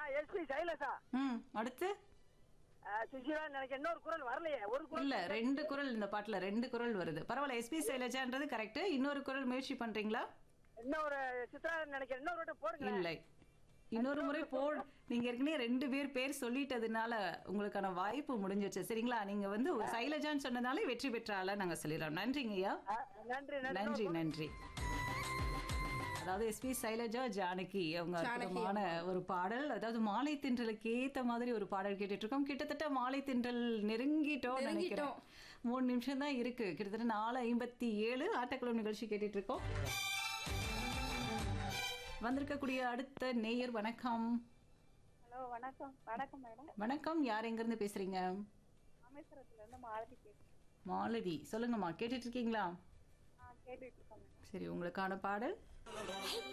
SP சைலசா ம் அடுத்து சுஷிலா எனக்கு இன்னொரு குரல் வரலையே ஒரு குரல் இல்ல ரெண்டு குரல் இந்த பாட்டுல ரெண்டு குரல் வருது பரவாயில்ல எஸ்பி சைலஜான்றது கரெக்ட் இன்னொரு குரல் முயற்சி பண்றீங்களா இன்னொரு சித்ரா நினைக்கிறேன் இன்னொரு வாட்டி போடுங்க இல்லை இன்னொரு முறை போ நீங்க ஏற்கனவே ரெண்டு பேர் பேர் சொல்லிட்டதுனால உங்களுக்கான வாய்ப்பு முடிஞ்சிருச்சு சரிங்களா நீங்க வந்து சைலஜான்னு சொன்னதாலே வெற்றி பெற்றால நாங்க சொல்லிடுறோம் நன்றிங்க ஐயா ஆ, நன்றி நன்றி நன்றி நன்றி அதாவது எஸ்பி சைலஜா ஜானகி அவங்க அற்புதமான ஒரு பாடல் அதாவது மாலை தின்றலுக்கு ஏத்த மாதிரி ஒரு பாடல் கேட்டுட்டு இருக்கோம் கிட்டத்தட்ட மாலை தின்றல் நெருங்கிட்டோம் நினைக்கிறோம் மூணு நிமிஷம் தான் இருக்கு கிட்டத்தட்ட நாலு ஐம்பத்தி ஏழு ஆட்டக்குளம் நிகழ்ச்சி கேட்டுட்டு இருக்கோம் வந்திருக்கக்கூடிய அடுத்த நேயர் வணக்கம் ஹலோ வணக்கம் வணக்கம் மேடம் வணக்கம் யார் எங்க இருந்து பேசுறீங்க ராமேஸ்வரத்துல இருந்து மாலதி பேசுறேன் மாலதி சொல்லுங்கம்மா கேட்டுட்டு இருக்கீங்களா ஆ கேட்டுட்டு இருக்கோம் மேடம் சரி உங்களுக்கான பாடல்